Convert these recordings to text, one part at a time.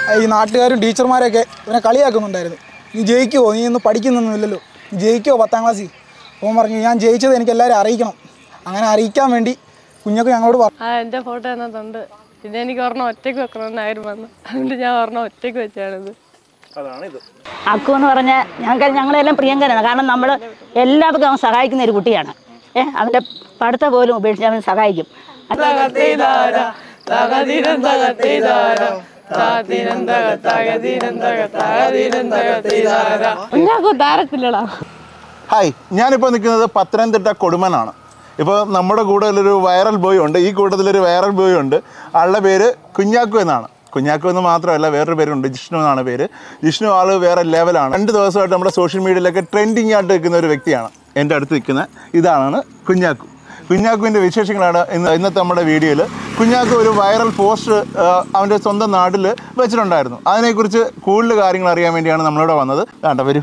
ഈ നാട്ടുകാരും ടീച്ചർമാരൊക്കെ ഇവനെ കളിയാക്കുന്നുണ്ടായിരുന്നു നീ ജയിക്കുമോ നീ ഒന്നും പഠിക്കുന്നൊന്നുമില്ലല്ലോ നീ ജയിക്കുമോ പത്താം ക്ലാസ്സിൽ അവൻ പറഞ്ഞു ഞാൻ ജയിച്ചത് എനിക്ക് എല്ലാവരും അറിയിക്കണം അങ്ങനെ അറിയിക്കാൻ വേണ്ടി കുഞ്ഞൊക്കെ ഞങ്ങളോട് പറഞ്ഞു ആ എൻ്റെ ഫോട്ടോ അതിനകത്തുണ്ട് പിന്നെ എനിക്ക് ഒരെണ്ണം ഒറ്റയ്ക്ക് വെക്കണമെന്നായിരുന്നു വന്നു അതുകൊണ്ട് ഞാൻ ഒരെണ്ണം ഒറ്റയ്ക്ക് വെച്ചാണിത് അതാണ് ഇത് അക്കു എന്ന് പറഞ്ഞാൽ ഞങ്ങൾക്ക് ഞങ്ങളെല്ലാം പ്രിയങ്കരനാണ് കാരണം നമ്മൾ എല്ലാവർക്കും അവൻ സഹായിക്കുന്ന ഒരു കുട്ടിയാണ് ഏ അവൻ്റെ പഠിത്തം പോലും ഉപേക്ഷിച്ച് അവൻ സഹായിക്കും കുഞ്ഞാക്കോ താരത്തില്ലടാ ഹായ് ഞാനിപ്പോൾ നിൽക്കുന്നത് പത്തനംതിട്ട കൊടുമനാണ് ഇപ്പോൾ നമ്മുടെ കൂടെ ഒരു വൈറൽ ബോയ് ഉണ്ട് ഈ കൂട്ടത്തിലൊരു വൈറൽ ബോയ് ഉണ്ട് ആളുടെ പേര് കുഞ്ഞാക്കു എന്നാണ് കുഞ്ഞാക്കു എന്ന് മാത്രമല്ല വേറൊരു പേരുണ്ട് ജിഷ്ണു എന്നാണ് പേര് ജിഷ്ണു ആൾ വേറെ ലെവലാണ് രണ്ട് ദിവസമായിട്ട് നമ്മുടെ സോഷ്യൽ മീഡിയയിലൊക്കെ ട്രെൻഡിങ് ആയിട്ട് നിൽക്കുന്ന ഒരു വ്യക്തിയാണ് എൻ്റെ അടുത്ത് നിൽക്കുന്ന ഇതാണ് കുഞ്ഞാക്കു കുഞ്ഞാക്കുവിൻ്റെ വിശേഷങ്ങളാണ് ഇന്ന് ഇന്നത്തെ നമ്മുടെ വീഡിയോയിൽ കുഞ്ഞാക്കു ഒരു വൈറൽ പോസ്റ്റ് അവൻ്റെ സ്വന്തം നാട്ടിൽ വെച്ചിട്ടുണ്ടായിരുന്നു അതിനെക്കുറിച്ച് കൂടുതൽ കാര്യങ്ങൾ അറിയാൻ വേണ്ടിയാണ് നമ്മളിവിടെ വന്നത് വേണ്ട വരൂ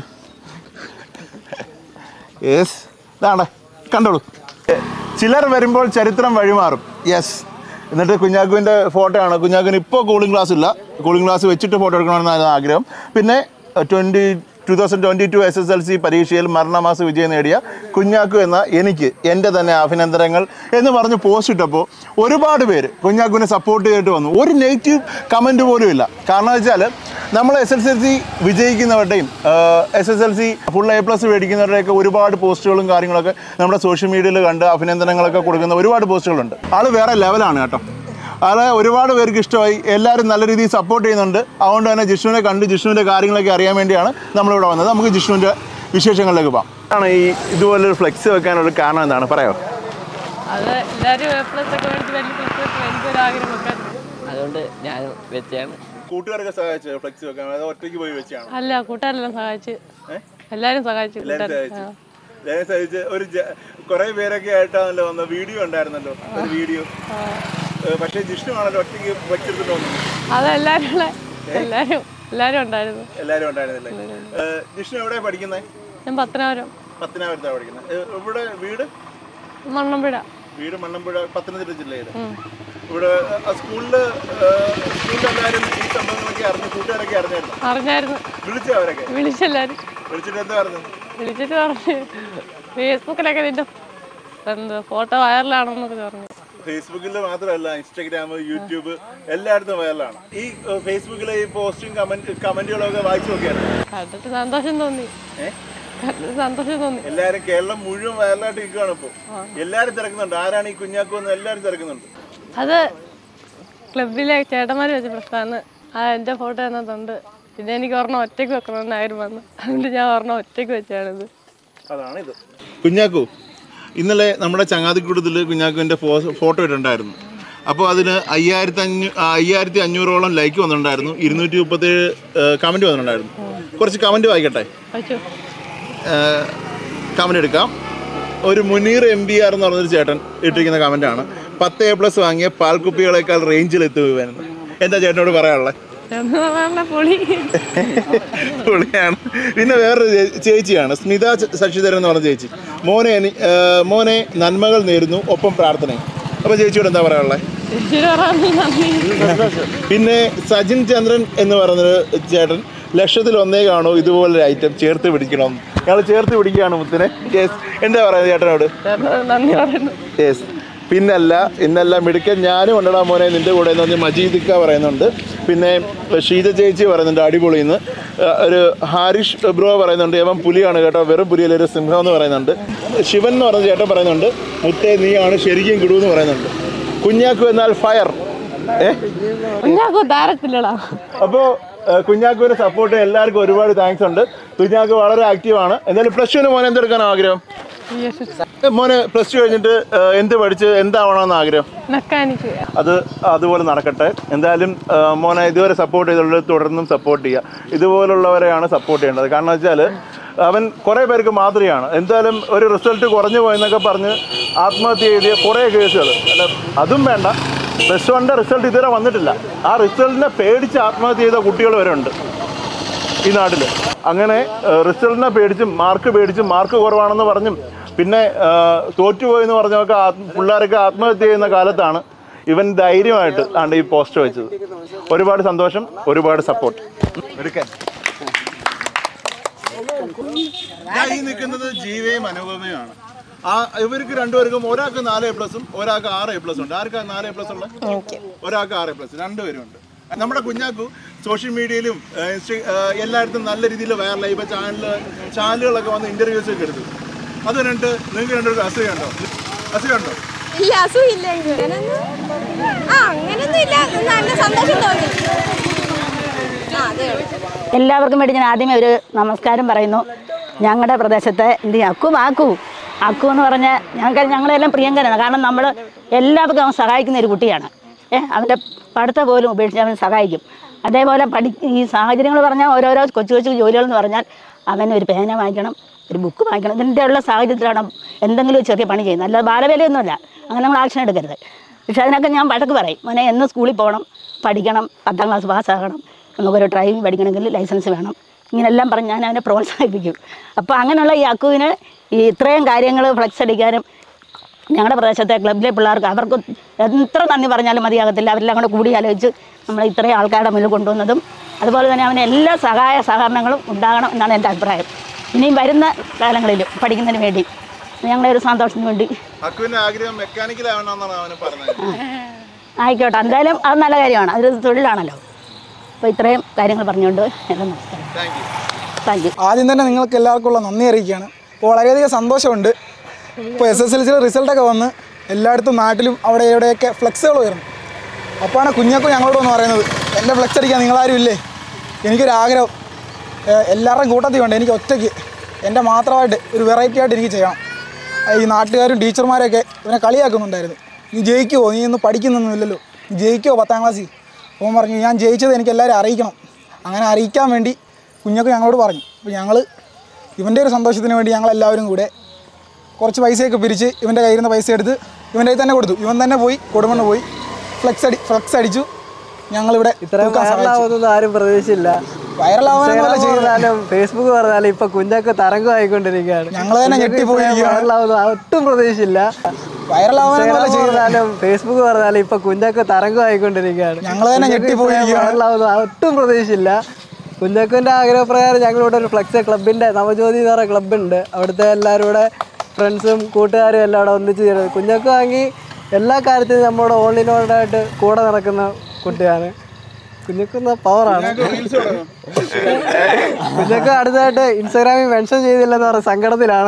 യെസ് ഇതാണ് കണ്ടോളൂ എ, ചിലർ വരുമ്പോൾ ചരിത്രം വഴിമാറും യെസ് എന്നിട്ട് കുഞ്ഞാക്കുവിൻ്റെ ഫോട്ടോ ആണ് കുഞ്ഞാക്കുവിന് ഇപ്പോൾ കൂളിംഗ് ക്ലാസ് ഇല്ല കൂളിംഗ് ക്ലാസ് വെച്ചിട്ട് ഫോട്ടോ എടുക്കണമെന്നാണ് ആഗ്രഹം പിന്നെ twenty two thousand twenty two S S L C പരീക്ഷയിൽ മരണമാസ വിജയം നേടിയ കുഞ്ഞാക്കു എന്ന എനിക്ക് എൻ്റെ തന്നെ അഭിനന്ദനങ്ങൾ എന്ന് പറഞ്ഞ് പോസ്റ്റ് ഇട്ടപ്പോൾ ഒരുപാട് പേര് കുഞ്ഞാക്കുവിനെ സപ്പോർട്ട് ചെയ്തിട്ട് വന്നു ഒരു നെഗറ്റീവ് കമൻറ്റ് പോലും ഇല്ല കാരണം വെച്ചാൽ നമ്മൾ എസ് എസ് എൽ സി വിജയിക്കുന്നവരുടെയും S S L C full A plus മേടിക്കുന്നവരുടെയൊക്കെ ഒരുപാട് പോസ്റ്റുകളും കാര്യങ്ങളൊക്കെ നമ്മുടെ സോഷ്യൽ മീഡിയയിൽ കണ്ട് അഭിനന്ദനങ്ങളൊക്കെ കൊടുക്കുന്ന ഒരുപാട് പോസ്റ്റുകളുണ്ട് ആൾ വേറെ ലെവലാണ് കേട്ടോ ആളെ ഒരുപാട് പേർക്ക് ഇഷ്ടമായി എല്ലാവരും നല്ല രീതിയിൽ സപ്പോർട്ട് ചെയ്യുന്നുണ്ട് അതുകൊണ്ട് തന്നെ ജിഷ്ണുവിനെ കണ്ട് ജിഷ്ണുവിൻ്റെ കാര്യങ്ങളൊക്കെ അറിയാൻ വേണ്ടിയാണ് നമ്മളിവിടെ വന്നത് നമുക്ക് ജിഷ്ണുവിൻ്റെ വിശേഷങ്ങളിലേക്ക് പോകാം ആണ് ഈ ഇതുപോലൊരു ഫ്ലെക്സ് വെക്കാനുള്ള കാരണം എന്താണ് പറയാമോ അത് എല്ലാവരും എ പ്ലസ് ഒക്കെ മേടിച്ച് വലിയ പ്ലസ് ഒക്കെ എനിക്കൊരു ആഗ്രഹം വെക്കാൻ അതുകൊണ്ട് ഞാൻ വെച്ചാണ് കൂട്ടുകാരൊക്കെ സഹായിച്ചു ഫ്ലെക്സ് വെക്കാൻ അത് ഒറ്റയ്ക്ക് പോയി വെച്ചാണ് അല്ല കൂട്ടുകാരെല്ലാം സഹായിച്ച് എല്ലാവരും സഹായിച്ചു എല്ലാവരും കൂട്ടുകാർ സഹായിച്ചു എല്ലാവരും സഹായിച്ച് ഒരു കുറെ പേരൊക്കെ ആയിട്ടാണല്ലോ വന്ന വീഡിയോ ഉണ്ടായിരുന്നല്ലോ ഒരു വീഡിയോ പക്ഷേ ജിഷ്ണു ആണല്ലോ ഒറ്റയ്ക്ക് വെച്ചെടുത്തിട്ട് വന്നത് അതെല്ലാവരും ഉള്ള എല്ലാവരും എല്ലാവരും ഉണ്ടായിരുന്നു എല്ലാവരും ഉണ്ടായിരുന്നില്ലേ ഏഹ്, ജിഷ്ണു എവിടെ പഠിക്കുന്നത് ഞാൻ പത്തനാപുരം പത്തനാപുരത്താണ് പഠിക്കുന്നത് ഏഹ്, ഇവിടെ വീട് മണ്ണമ്പുഴ വീട് മണ്ണമ്പുഴ പത്തനംതിട്ട ജില്ലയിൽ ഇവിടെ സ്കൂളിൽ സ്കൂളിൽ എല്ലാവരും ഈ സംഭവങ്ങളൊക്കെ അറിഞ്ഞു കൂട്ടുകാരൊക്കെ അറിഞ്ഞായിരുന്നു അറിഞ്ഞായിരുന്നു വിളിച്ചോ അവരൊക്കെ വിളിച്ചെല്ലാവരും വിളിച്ചിട്ട് എന്താ പറഞ്ഞു വിളിച്ചിട്ട് പറഞ്ഞു ഫേസ്ബുക്കിലൊക്കെ നിന്റെ എന്ത് ഫോട്ടോ വൈറലാണെന്നൊക്കെ പറഞ്ഞു ഫേസ്ബുക്കിൽ മാത്രമല്ല ഇൻസ്റ്റാഗ്രാം യൂട്യൂബ് എല്ലായിടത്തും വൈറലാണ് ഈ ഏഹ്, ഫേസ്ബുക്കിലെ ഈ പോസ്റ്റും കമന്റ് കമന്റുകളൊക്കെ വായിച്ചു നോക്കിയായിരുന്നു കണ്ടിട്ട് സന്തോഷം തോന്നി കണ്ടിട്ട് സന്തോഷം തോന്നി എല്ലാവരും കേരളം മുഴുവൻ വൈറലായിട്ട് നിൽക്കുകയാണ് ഇപ്പോൾ എല്ലാവരും തിരക്കുന്നുണ്ട് ആരാണ് ഈ കുഞ്ഞാക്കു എന്ന് എല്ലാവരും തിരക്കുന്നുണ്ട് അത് ക്ലബിലെ ചേട്ടന്മാർ വെച്ച പ്രശ്നമാണ് ആ എൻ്റെ ഫോട്ടോ അതിനകത്തുണ്ട് പിന്നെ എനിക്ക് ഒരെണ്ണം ഒറ്റയ്ക്ക് വെക്കണമെന്നായിരുന്നു വന്നു അതുകൊണ്ട് ഞാൻ ഒരെണ്ണം ഒറ്റയ്ക്ക് വെച്ചാണിത് അതാണ് ഇത് കുഞ്ഞാക്കു ഇന്നലെ നമ്മുടെ ചങ്ങാതിക്കൂട്ടത്തിൽ കുഞ്ഞാക്കുവിൻ്റെ ഫോട്ടോ ഇട്ടുണ്ടായിരുന്നു അപ്പോൾ അതിന് അയ്യായിരത്തി അഞ്ഞൂ അയ്യായിരത്തി അഞ്ഞൂറോളം ലൈക്ക് വന്നിട്ടുണ്ടായിരുന്നു ഇരുന്നൂറ്റി മുപ്പത്തേഴ് കമൻറ്റ് വന്നിട്ടുണ്ടായിരുന്നു കുറച്ച് കമൻറ്റ് വായിക്കട്ടെ വെച്ചു കമൻറ്റ് എടുക്കാം ഒരു മുനീർ എം ബി ആർ എന്ന് പറഞ്ഞൊരു ചേട്ടൻ ഇട്ടിരിക്കുന്ന കമൻറ്റാണ് പത്ത് എ പ്ലസ് വാങ്ങിയ പാൽക്കുപ്പികളേക്കാൾ റേഞ്ചിൽ എത്തുകയെന്ന് എന്താ ചേട്ടനോട് പറയാനുള്ളത് എന്ന് പറഞ്ഞ പൊളി പുള്ളിയാണ് പിന്നെ വേറൊരു ചേ- ചേച്ചിയാണ് സ്മിത ച- ശശിധരൻ എന്ന് പറഞ്ഞ ചേച്ചി മോനെ എനി- ആ, മോനെ നന്മകൾ നേരുന്നു ഒപ്പം പ്രാർത്ഥനയും അപ്പോൾ ചേച്ചിയോട് എന്താ പറയാനുള്ളത് ചേച്ചിയുടെ പറഞ്ഞു നന്ദി പിന്നെ സജിൻ ചന്ദ്രൻ എന്ന് പറയുന്നൊരു ചേട്ടൻ ലക്ഷത്തിൽ ഒന്നേ കാണൂ ഇതുപോലൊരു ഐറ്റം ചേർത്ത് പിടിക്കണം ഞങ്ങൾ ചേർത്ത് പിടിക്കുകയാണ് മുത്തിനെ യെസ് എന്താ പറയുന്നത് ചേട്ടനോട് ചേട്ടനോട് നന്ദി പറയുന്നു യെസ് പിന്നല്ല ഇന്നല്ല മിടുക്കൻ ഞാനും ഉണ്ടടാ മോനെ നിൻ്റെ കൂടെ എന്ന് പറഞ്ഞ് മജീദിക്ക പറയുന്നുണ്ട് പിന്നെ ഷീജ ചേച്ചി പറയുന്നുണ്ട് അടിപൊളിന്ന് ഒരു ഹാരിഷ് ബ്രോ പറയുന്നുണ്ട് അവൻ പുലിയാണ് കേട്ടോ വെറും പുലിയല്ല ഒരു സിംഹം എന്ന് പറയുന്നുണ്ട് ശിവൻ എന്ന് പറയുന്ന ചേട്ടൻ പറയുന്നുണ്ട് മുത്തേ നീയാണ് ശരിക്കും കിടു എന്ന് പറയുന്നുണ്ട് കുഞ്ഞാക്കു എന്നാൽ ഫയർ ഏ കുഞ്ഞാക്കോ താരത്തില്ലടാ അപ്പോൾ കുഞ്ഞാക്കുവിനെ സപ്പോർട്ട് ചെയ്യാൻ എല്ലാവർക്കും ഒരുപാട് താങ്ക്സ് ഉണ്ട് കുഞ്ഞാക്ക് വളരെ ആക്റ്റീവാണ് എന്തായാലും പ്ലസ് ടുവിന് മോനെ എന്തെടുക്കാൻ ആഗ്രഹം ഏ, മോനെ പ്ലസ് ടു കഴിഞ്ഞിട്ട് ഏ, എന്ത് പഠിച്ച് എന്താവണമെന്ന് ആഗ്രഹം മെക്കാനിക്ക് അത് അതുപോലെ നടക്കട്ടെ എന്തായാലും ആ, മോനെ ഇതുവരെ സപ്പോർട്ട് ചെയ്തുള്ളത് തുടർന്നും സപ്പോർട്ട് ചെയ്യുക ഇതുപോലുള്ളവരെയാണ് സപ്പോർട്ട് ചെയ്യേണ്ടത് കാരണം വെച്ചാൽ അവൻ കുറേ പേർക്ക് മാതൃകയാണ് എന്തായാലും ഒരു റിസൾട്ട് കുറഞ്ഞു പോയെന്നൊക്കെ പറഞ്ഞ് ആത്മഹത്യ ചെയ്തിയ കുറേ കേസുകൾ അല്ല അതും വേണ്ട പ്ലസ് വണ്ണിൻ്റെ റിസൾട്ട് ഇതുവരെ വന്നിട്ടില്ല ആ റിസൾട്ടിനെ പേടിച്ച് ആത്മഹത്യ ചെയ്ത കുട്ടികൾ വരെ ഉണ്ട് ഈ നാട്ടിൽ അങ്ങനെ റിസൾട്ടിനെ പേടിച്ചും മാർക്ക് പേടിച്ചും മാർക്ക് കുറവാണെന്ന് പറഞ്ഞും പിന്നെ ആ, തോറ്റുപോയെന്ന് പറഞ്ഞൊക്കെ ആത്മ പിള്ളേരൊക്കെ ആത്മഹത്യ ചെയ്യുന്ന കാലത്താണ് ഇവൻ ധൈര്യമായിട്ട് ആണ് ഈ പോസ്റ്റർ വെച്ചത് ഒരുപാട് സന്തോഷം ഒരുപാട് സപ്പോർട്ട് എടുക്കാൻ ഞാൻ ഈ നിൽക്കുന്നത് ജീവയും അനുപമയുമാണ് ആ ഇവർക്ക് രണ്ടുപേർക്കും ഒരാൾക്ക് നാല് എ പ്ലസും ഒരാൾക്ക് ആറ് എ പ്ലസ് ഉണ്ട് ആർക്കാ നാല് എ പ്ലസ് ഉള്ളത് ഒരാൾക്ക് ആറ് എ പ്ലസ് രണ്ടുപേരും ഉണ്ട് നമ്മുടെ കുഞ്ഞാക്കു സോഷ്യൽ മീഡിയയിലും ഏഹ്, ഇൻസ്റ്റ- ഏഹ്, എല്ലായിടത്തും നല്ല രീതിയിൽ വൈറലായി ഇപ്പൊ ചാനൽ ചാനലുകളൊക്കെ വന്ന് ഇന്റർവ്യൂസ് ഒക്കെ എടുത്തു അത് കണ്ടിട്ട് നിങ്ങൾക്ക് രണ്ടുപേർക്ക് അസുഖമുണ്ടോ അസുഖമുണ്ടോ ഇല്ല അസുഖമില്ല അങ്ങനൊന്നും ആ അങ്ങനൊന്നും ഇല്ല നല്ല സന്തോഷം തോന്നി ആ അതെ ഉള്ളൂ എല്ലാവർക്കും വേണ്ടി ഞാൻ ആദ്യമേ ഒരു നമസ്കാരം പറയുന്നു ഞങ്ങളുടെ പ്രദേശത്തെ എന്ത് ചെയ്യും? അക്കു ആക്കു അക്കു എന്ന് പറഞ്ഞാൽ ഞങ്ങൾക്ക് ഞങ്ങളെല്ലാം പ്രിയങ്കരനാണ് കാരണം നമ്മൾ എല്ലാവർക്കും അവൻ സഹായിക്കുന്ന ഒരു കുട്ടിയാണ് ഏഹ് അവൻ്റെ പഠിത്തം പോലും ഉപേക്ഷിച്ച് അവൻ സഹായിക്കും അതേപോലെ പഠി ഈ സാഹചര്യങ്ങൾ പറഞ്ഞാൽ ഓരോരോ കൊച്ചു കൊച്ചു ജോലികൾ എന്ന് പറഞ്ഞാൽ അവന് ഒരു പേന വാങ്ങിക്കണം ഒരു ബുക്ക് വാങ്ങിക്കണം ഇതിൻ്റെ ഉള്ള സാഹചര്യത്തിലാണ് എന്തെങ്കിലും ഒരു ചെറിയ പണി ചെയ്യുന്നത് അല്ലാതെ ബാലവേലയൊന്നുമല്ല അങ്ങനെ നമ്മൾ ആക്ഷൻ എടുക്കരുത് പക്ഷെ അതിനൊക്കെ ഞാൻ വഴക്ക് പറയും മോനെ എന്ന് സ്കൂളിൽ പോകണം പഠിക്കണം പത്താം ക്ലാസ് പാസ്സാകണം നമുക്കൊരു ഡ്രൈവിംഗ് പഠിക്കണമെങ്കിൽ ലൈസൻസ് വേണം ഇങ്ങനെല്ലാം പറഞ്ഞ് ഞാൻ അവനെ പ്രോത്സാഹിപ്പിക്കും അപ്പോൾ അങ്ങനെയുള്ള ഈ അക്കുവിന് ഈ ഇത്രയും കാര്യങ്ങൾ ഫ്ലെക്സ് അടിക്കാനും ഞങ്ങളുടെ പ്രദേശത്തെ ക്ലബിലെ പിള്ളേർക്ക് അവർക്ക് എത്ര നന്ദി പറഞ്ഞാലും മതിയാകത്തില്ല അവരെല്ലാം കൂടെ കൂടി ആലോചിച്ച് നമ്മൾ ഇത്രയും ആൾക്കാരുടെ മുന്നിൽ കൊണ്ടുവന്നതും അതുപോലെ തന്നെ അവന് എല്ലാ സഹായ സഹകരണങ്ങളും ഉണ്ടാകണം എന്നാണ് എൻ്റെ അഭിപ്രായം ഇനിയും വരുന്ന കാലങ്ങളിലും പഠിക്കുന്നതിന് വേണ്ടി ഞങ്ങളുടെ ഒരു സന്തോഷത്തിന് വേണ്ടി അക്കുവിന്റെ ആഗ്രഹം മെക്കാനിക്കൽ ആവണമെന്നാണ് അവന് പറഞ്ഞത് ആയിക്കോട്ടെ എന്തായാലും അത് നല്ല കാര്യമാണ് അതൊരു തൊഴിലാണല്ലോ അപ്പോൾ ഇത്രയും കാര്യങ്ങൾ പറഞ്ഞുകൊണ്ട് എല്ലാം നമസ്കാരം താങ്ക് യു താങ്ക് യു ആദ്യം തന്നെ നിങ്ങൾക്ക് എല്ലാവർക്കും ഉള്ള നന്ദി അറിയിക്കുകയാണ് അപ്പോൾ വളരെയധികം സന്തോഷമുണ്ട് ഇപ്പോൾ എസ് എസ് എൽ സിയുടെ റിസൾട്ടൊക്കെ വന്ന് എല്ലായിടത്തും നാട്ടിലും അവിടെ ഇവിടെയൊക്കെ ഫ്ലെക്സുകൾ ഉയർന്നു അപ്പോഴാണ് കുഞ്ഞാക്കും ഞങ്ങളോട് വന്ന് പറയുന്നത് എൻ്റെ ഫ്ലെക്സ് അടിക്കാൻ നിങ്ങളാരും ഇല്ലേ എനിക്കൊരാഗ്രഹം ഏഹ് എല്ലാവരുടെയും കൂട്ടത്തിൽ വേണ്ട എനിക്ക് ഒറ്റയ്ക്ക് എൻ്റെ മാത്രമായിട്ട് ഒരു വെറൈറ്റി ആയിട്ട് എനിക്ക് ചെയ്യണം ഈ നാട്ടുകാരും ടീച്ചർമാരൊക്കെ ഇവനെ കളിയാക്കുന്നുണ്ടായിരുന്നു നീ ജയിക്കുമോ നീ ഒന്നും പഠിക്കുന്നൊന്നുമില്ലല്ലോ നീ ജയിക്കുമോ പത്താം ക്ലാസ്സിൽ അവൻ പറഞ്ഞു ഞാൻ ജയിച്ചത് എനിക്ക് എല്ലാവരും അറിയിക്കണം അങ്ങനെ അറിയിക്കാൻ വേണ്ടി കുഞ്ഞൊക്കെ ഞങ്ങളോട് പറഞ്ഞു അപ്പോൾ ഞങ്ങൾ ഇവൻ്റെ ഒരു സന്തോഷത്തിന് വേണ്ടി ഞങ്ങളെല്ലാവരും കൂടെ കുറച്ച് പൈസയൊക്കെ പിരിച്ച് ഇവൻ്റെ കയ്യിൽ നിന്ന് പൈസ എടുത്ത് ഇവൻ്റെ കയ്യിൽ തന്നെ കൊടുത്തു ഇവൻ തന്നെ പോയി കൊടുമണ്ണ് പോയി ഫ്ലെക്സ് അടി ഫ്ലെക്സ് അടിച്ചു ഞങ്ങളിവിടെ ഇത്രയും തൂക്കാൻ സഹായിച്ചു. വൈറലാവുന്നൊന്നും ആരും പ്രതീക്ഷിച്ചില്ല വൈറലാവാനൊന്നുമല്ല ഇൻസ്റ്റാഗ്രാം ചെയ്തത് പറഞ്ഞാലും ഫേസ്ബുക്ക് പറഞ്ഞാലും ഇപ്പൊ കുഞ്ഞൊക്കെ തരംഗമായിക്കൊണ്ടിരിക്കുകയാണ് ഞങ്ങൾ തന്നെ കുഞ്ഞൊക്കെ ഞെട്ടിപ്പോയിരിക്കുകയാണ്. ഇത്രയും വൈറലാവുന്ന ഒട്ടും പ്രതീക്ഷിച്ചില്ല വൈറലാവാനൊന്നുമല്ല ഇൻസ്റ്റാഗ്രാം ചെയ്തത് പറഞ്ഞാലും ഫേസ്ബുക്ക് പറഞ്ഞാലും ഇപ്പൊ കുഞ്ഞൊക്കെ തരംഗമായിക്കൊണ്ടിരിക്കുകയാണ് ഞങ്ങൾ തന്നെ കുഞ്ഞൊക്കെ ഇത്രയും ഞെട്ടിപ്പോയിരിക്കുകയാണ്. വൈറലാവുന്ന ഒട്ടും പ്രതീക്ഷിച്ചില്ല കുഞ്ഞക്കുൻ്റെ ആഗ്രഹപ്രകാരം ഞങ്ങളിവിടെ ഒരു ഫ്ലെക്സ് ക്ലബിൻ്റെ നവജ്യോതി എന്ന് പറയുന്ന ക്ലബ്ബുണ്ട് അവിടുത്തെ എല്ലാവരും കൂടെ ഫ്രണ്ട്സും കൂട്ടുകാരും എല്ലാം അവിടെ ഒന്നിച്ച് ചേരുന്നത് കുഞ്ഞക്ക് വാങ്ങി എല്ലാ കാര്യത്തിനും നമ്മുടെ ഓൺലൈനോടായിട്ട് കൂടെ നടക്കുന്ന കുട്ടിയാണ് കുഞ്ഞക്കുന്ന പവറാണ് കുഞ്ഞക്ക് അടുത്തായിട്ട് ഇൻസ്റ്റാഗ്രാമിൽ മെൻഷൻ ചെയ്തില്ലെന്ന് പറഞ്ഞ സങ്കടത്തിലാണ്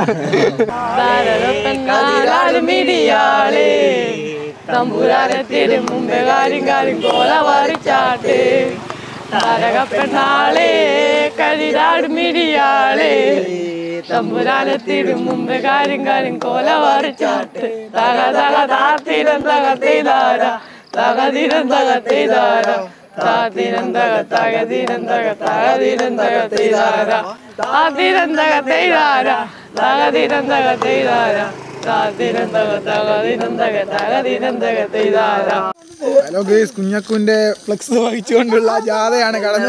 പെണ്ണാലാലുമിരിയാളേ തമ്പുരാനെത്തിരും മുമ്പേ കാര്യം കാര്യം കോല വാരിച്ചാട്ട് താരക പെണ്ണാളേ കരിനാട് മിരിയാളേ തമ്പുരാനെത്തിരും മുമ്പേ കാര്യം കാര്യം കോല വാരിച്ചാട്ട് തക തക താത്തിരം തകത്തിതാര തകതിരം തകത്തിതാര താതിരം തക തകതിരം തക തകതിരം തകത്തിതാര താതിരം തകത്തിതാര തകതിരം തകത്തിതാര താതിരം തക തകതിരം തക തകതിരം തകത്തിതാര ഹലോ ഗേസ് കുഞ്ഞക്കുൻ്റെ ഫ്ലെക്സ് വഹിച്ചുകൊണ്ടുള്ള ജാഥയാണ് കടന്നു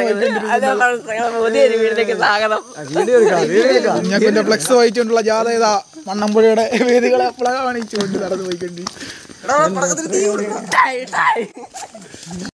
കുഞ്ഞക്കുൻ്റെ ഫ്ലെക്സ് വഹിച്ചുകൊണ്ടുള്ള ജാഥ ഇതാ മണ്ണമ്പുഴയുടെ വേദികളെ പ്ലകാണിച്ചുകൊണ്ട് നടന്നു പോയിക്കൊണ്ട്